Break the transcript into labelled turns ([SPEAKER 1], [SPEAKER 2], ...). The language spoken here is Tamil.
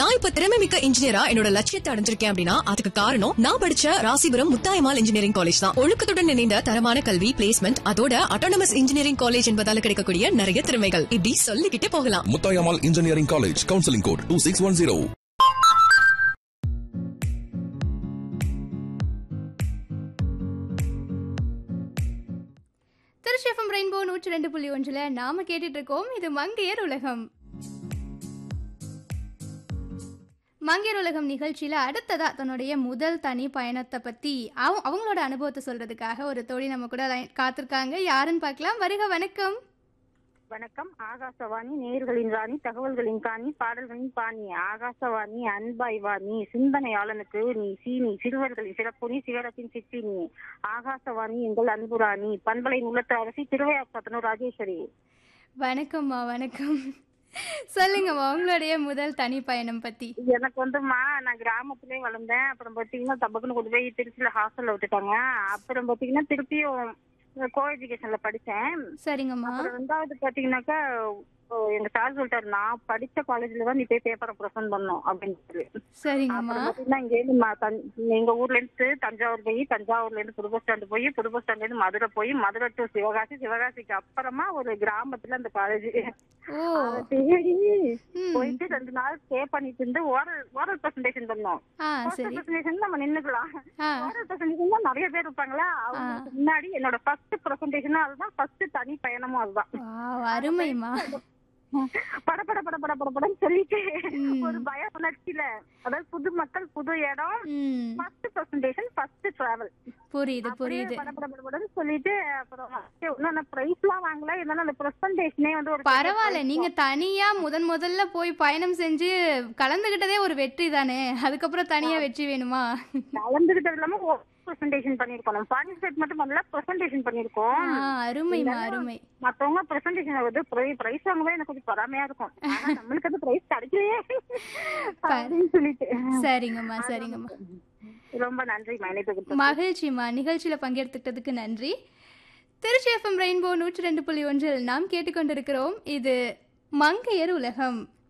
[SPEAKER 1] நான் இப்ப திறமை மிக்க இன்ஜினியரா என்னோட லட்சியத்தை அடைஞ்சிருக்கேன் அப்படின்னா அதுக்கு காரணம் நான் படிச்ச ராசிபுரம் முத்தாயமால் இன்ஜினியரிங் காலேஜ் தான் ஒழுக்கத்துடன் இணைந்த தரமான கல்வி பிளேஸ்மெண்ட் அதோட அட்டானமஸ் இன்ஜினியரிங் காலேஜ் என்பதால கிடைக்கக்கூடிய நிறைய திறமைகள் இப்படி சொல்லிக்கிட்டே போகலாம்
[SPEAKER 2] Muthayammal engineering college counselling code two six one zero
[SPEAKER 3] Trichy FM Rainbow நூற்றி ரெண்டு புள்ளி ஒன்றில் நாம கேட்டுட்டு இருக்கோம் இது மங்கையர் உலகம் மங்கையர் உலகம் நிகழ்ச்சியில் அடுத்ததா தன்னுடைய முதல் தனி பயணத்தை பற்றி அவ அவங்களோட அனுபவத்தை சொல்றதுக்காக ஒரு தோழி நம்ம கூட line- காத்திருக்காங்க யாருன்னு பார்க்கலாம் வருக வணக்கம்
[SPEAKER 4] வணக்கம் ஆகாசவாணி நேர்களின் ராணி தகவல்களின் காணி பாடல்களின் பாணி ஆகாசவாணி அன்பாய் வாணி சிந்தனையாளனுக்கு நீ சீனி சிறுவர்களின் சிறப்புனி சிகரத்தின் சித்தினி ஆகாசவாணி எங்கள் அன்புராணி பண்பலை உள்ளத்து அரசி திருவையாப்பத்தனூர் ராஜேஸ்வரி
[SPEAKER 3] வணக்கம்மா வணக்கம் சொல்லுங்கம்மா உங்களுடைய முதல் தனி பயணம் பத்தி
[SPEAKER 4] எனக்கு வந்துமா நான் கிராமத்திலே வளர்ந்தேன் அப்புறம் பாத்தீங்கன்னா தம்பக்குன்னு கொண்டு போய் திருச்சியில ஹாஸ்டல்ல விட்டுட்டாங்க அப்புறம் பாத்தீங்கன்னா திருப்பியும் கோ எஜுகேஷன்ல படிச்சேன்
[SPEAKER 3] சரிங்கம்மா
[SPEAKER 4] அப்புறம் ரெண்டாவது பாத்தீங்கன்னாக்கா ஓ, எங்க சார் சொல்லிட்டாரு நான் படிச்ச காலேஜ்ல தான் நீ போய் பேப்பரை ப்ரெசென்ட் பண்ணும் அப்படின்னு சொல்லி
[SPEAKER 3] சரிங்கம்மா
[SPEAKER 4] அப்புறம் பாத்தீங்கன்னா இங்க இருந்து ம- தஞ்- எங்க ஊர்ல இருந்து தஞ்சாவூர் போய் தஞ்சாவூர்ல இருந்து புது பஸ் ஸ்டாண்ட் போய் புது பஸ் ஸ்டாண்ட்ல இருந்து மதுரை போய் மதுரை டு சிவகாசி சிவகாசிக்கு அப்புறமா ஒரு கிராமத்துல அந்த காலேஜ்
[SPEAKER 3] ஓ
[SPEAKER 4] தேடி
[SPEAKER 3] ம்.
[SPEAKER 4] போயிட்டு ரெண்டு நாள் ஸ்டே பண்ணிட்டு இருந்து ஓரல் ஓரல் பிரசன்டேஷன் பண்ணோம்
[SPEAKER 3] ஆ
[SPEAKER 4] ஓரல்
[SPEAKER 3] சரி
[SPEAKER 4] பிரசன்டேஷன் நம்ம நின்னுக்கலாம்
[SPEAKER 3] ஆ
[SPEAKER 4] ஓரல் பிரசன்டேஷன் தான் நிறைய பேர் இருப்பாங்களா அவங்களுக்கு முன்னாடி என்னோட ஃபர்ஸ்ட் பிரசன்டேஷனும் அதுதான் ஃபர்ஸ்ட் தனி பயணமும் அதுதான்
[SPEAKER 3] வாவ், அருமைம்மா
[SPEAKER 4] பட பட பட பட பட படன்னு சொல்லிட்டு
[SPEAKER 3] ம்.
[SPEAKER 4] ஒரு பய உணர்ச்சியில அதாவது புது மக்கள் புது இடம்
[SPEAKER 3] ம்
[SPEAKER 4] ஃபர்ஸ்ட் பிரசன்டேஷன் ஃபர்ஸ்ட் டிராவல்
[SPEAKER 3] புரியுது புரியுது
[SPEAKER 4] பட பட பட படன்னு சொல்லிட்டு அப்புறம் இன்னும் பிரைஸ் எல்லாம் வாங்கல இருந்தாலும் அந்த பிரசன்டேஷனே வந்து ஒரு
[SPEAKER 3] பரவாயில்ல நீங்க தனியா முதன் முதல்ல போய் பயணம் செஞ்சு கலந்துகிட்டதே ஒரு வெற்றி தானே அதுக்கப்புறம் தனியா வெற்றி வேணுமா
[SPEAKER 4] கலந்துகிட்டது இல்லாம பிரசன்டேஷன் பண்ணிருக்கோம் நம்ம பார்ட்டிசிபேட் மட்டும் பண்ணல பிரசன்டேஷன் பண்ணிருக்கோம்
[SPEAKER 3] ஆ, அருமைமா அருமை
[SPEAKER 4] மத்தவங்க பிரசன்டேஷன் வந்து பிரைஸ் வாங்கவே எனக்கு கொஞ்சம் பொறாமையா இருக்கும் ஆனா நம்மளுக்கு அந்த பிரைஸ் கிடைக்கலையே அப்படின்னு சொல்லிட்டு
[SPEAKER 3] சரிங்கம்மா சரிங்கம்மா
[SPEAKER 4] ரொம்ப நன்றி இணைப்புக்கு
[SPEAKER 3] மகிழ்ச்சிம்மா நிகழ்ச்சியில பங்கெடுத்துக்கிட்டதுக்கு நன்றி திருச்சி எஃப்எம் ரெயின்போ நூற்றி ரெண்டு புள்ளி ஒன்றில் நாம் கேட்டுக்கொண்டிருக்கிறோம் இது மங்கையர் உலகம்